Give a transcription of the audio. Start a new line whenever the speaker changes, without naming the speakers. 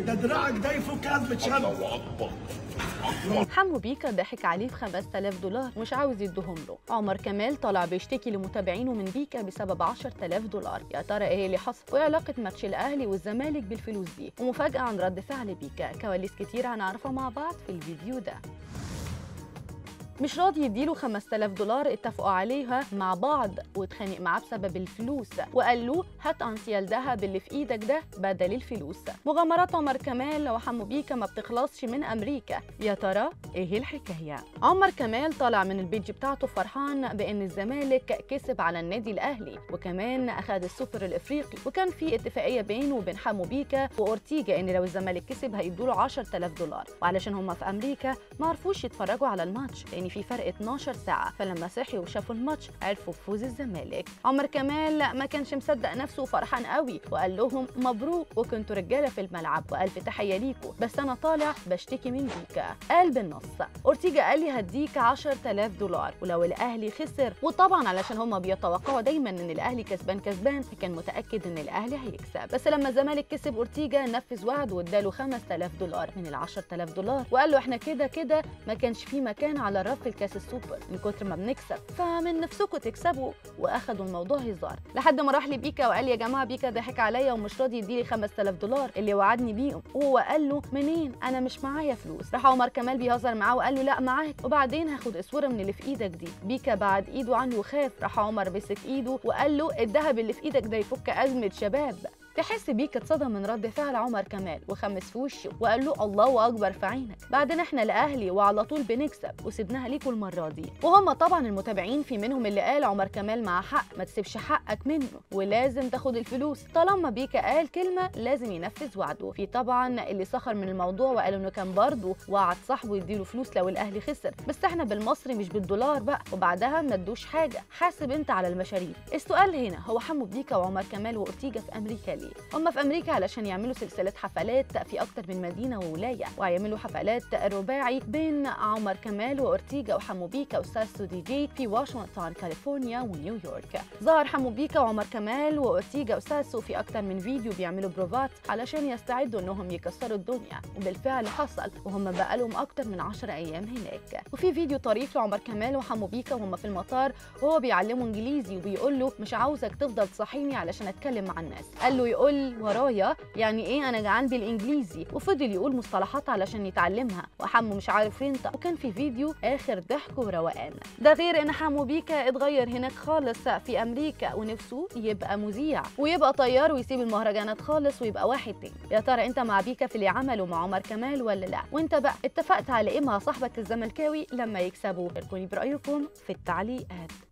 ده دراعك ده يفك أزمة شمس
حمو بيكا ضحك عليه في 5000 دولار ومش عاوز يديهم له عمر كمال طلع بيشتكي لمتابعينه من بيكا بسبب 10000 دولار يا ترى ايه اللي حصل وايه علاقه ماتش الاهلي والزمالك بالفلوس دي ومفاجاه عن رد فعل بيكا كواليس كتير هنعرفها مع بعض في الفيديو ده مش راضي يديله 5000 دولار اتفقوا عليها مع بعض واتخانق معاه بسبب الفلوس وقال له هات انسيال ذهب اللي في ايدك ده بدل الفلوس مغامرات عمر كمال وحمو بيكا ما بتخلصش من امريكا يا ترى ايه الحكايه عمر كمال طالع من البيج بتاعته فرحان بان الزمالك كسب على النادي الاهلي وكمان اخذ السوبر الافريقي وكان في اتفاقيه بينه وبين حمو بيكا واورتيجا ان لو الزمالك كسب هيدوا له 10000 دولار وعلشان هم في امريكا ما عرفوش يتفرجوا على الماتش لان في فرق 12 ساعه فلما صحيوا وشافوا الماتش عرفوا بفوز الزمالك عمر كمال ما كانش مصدق نفسه وفرحان قوي وقال لهم مبروك وكنتوا رجاله في الملعب والف تحيه ليكوا بس انا طالع بشتكي من بيكا قال بالنص اورتيجا قال لي هديك 10000 دولار ولو الاهلي خسر وطبعا علشان هم بيتوقعوا دايما ان الاهلي كسبان كسبان فكان متاكد ان الاهلي هيكسب بس لما الزمالك كسب اورتيجا نفذ وعد واداله 5000 دولار من ال 10000 دولار وقال له احنا كده كده ما كانش في مكان على الرف الكاس السوبر من كتر ما بنكسب فمن نفسكم تكسبوا واخدوا الموضوع هزار لحد ما راح لبيكا وقال يا جماعه بيكا ضحك عليا ومش راضي يديلي 5000 دولار اللي وعدني بيهم وهو قال له منين انا مش معايا فلوس راح عمر كمال بيهزر معاه وقال له لا معاك وبعدين هاخد اسوره من اللي في ايدك دي بيكا بعد ايده عنه وخاف راح عمر مسك ايده وقال له الذهب اللي في ايدك ده يفك ازمه شباب تحس بيك اتصدم من رد فعل عمر كمال وخمس في وشه وقال له الله اكبر في عينك بعدين احنا الاهلي وعلى طول بنكسب وسيبناها ليكوا المره دي وهم طبعا المتابعين في منهم اللي قال عمر كمال مع حق ما تسيبش حقك منه ولازم تاخد الفلوس طالما بيكا قال كلمه لازم ينفذ وعده في طبعا اللي سخر من الموضوع وقال انه كان برضه وعد صاحبه يديله فلوس لو الاهلي خسر بس احنا بالمصري مش بالدولار بقى وبعدها ما ادوش حاجه حاسب انت على المشاريب السؤال هنا هو حمو بيكا وعمر كمال واورتيجا في امريكا ليه هم في امريكا علشان يعملوا سلسله حفلات في اكتر من مدينه وولايه وهيعملوا حفلات رباعي بين عمر كمال واورتيجا وحمو بيكا وساسو دي جي في واشنطن كاليفورنيا ونيويورك ظهر حمو بيكا وعمر كمال واورتيجا وساسو في اكتر من فيديو بيعملوا بروفات علشان يستعدوا انهم يكسروا الدنيا وبالفعل حصل وهم بقالهم اكتر من 10 ايام هناك وفي فيديو طريف لعمر كمال وحمو بيكا وهم في المطار وهو بيعلمه انجليزي وبيقول له مش عاوزك تفضل تصحيني علشان اتكلم مع الناس قال له يقول ورايا يعني ايه انا جعان بالانجليزي وفضل يقول مصطلحات علشان يتعلمها وحمو مش عارف ينطق وكان في فيديو اخر ضحك وروقان ده غير ان حمو بيكا اتغير هناك خالص في امريكا ونفسه يبقى مذيع ويبقى طيار ويسيب المهرجانات خالص ويبقى واحد تاني يا ترى انت مع بيكا في اللي عمله مع عمر كمال ولا لا وانت بقى اتفقت على ايه مع صاحبك الزملكاوي لما يكسبوا شاركوني برايكم في التعليقات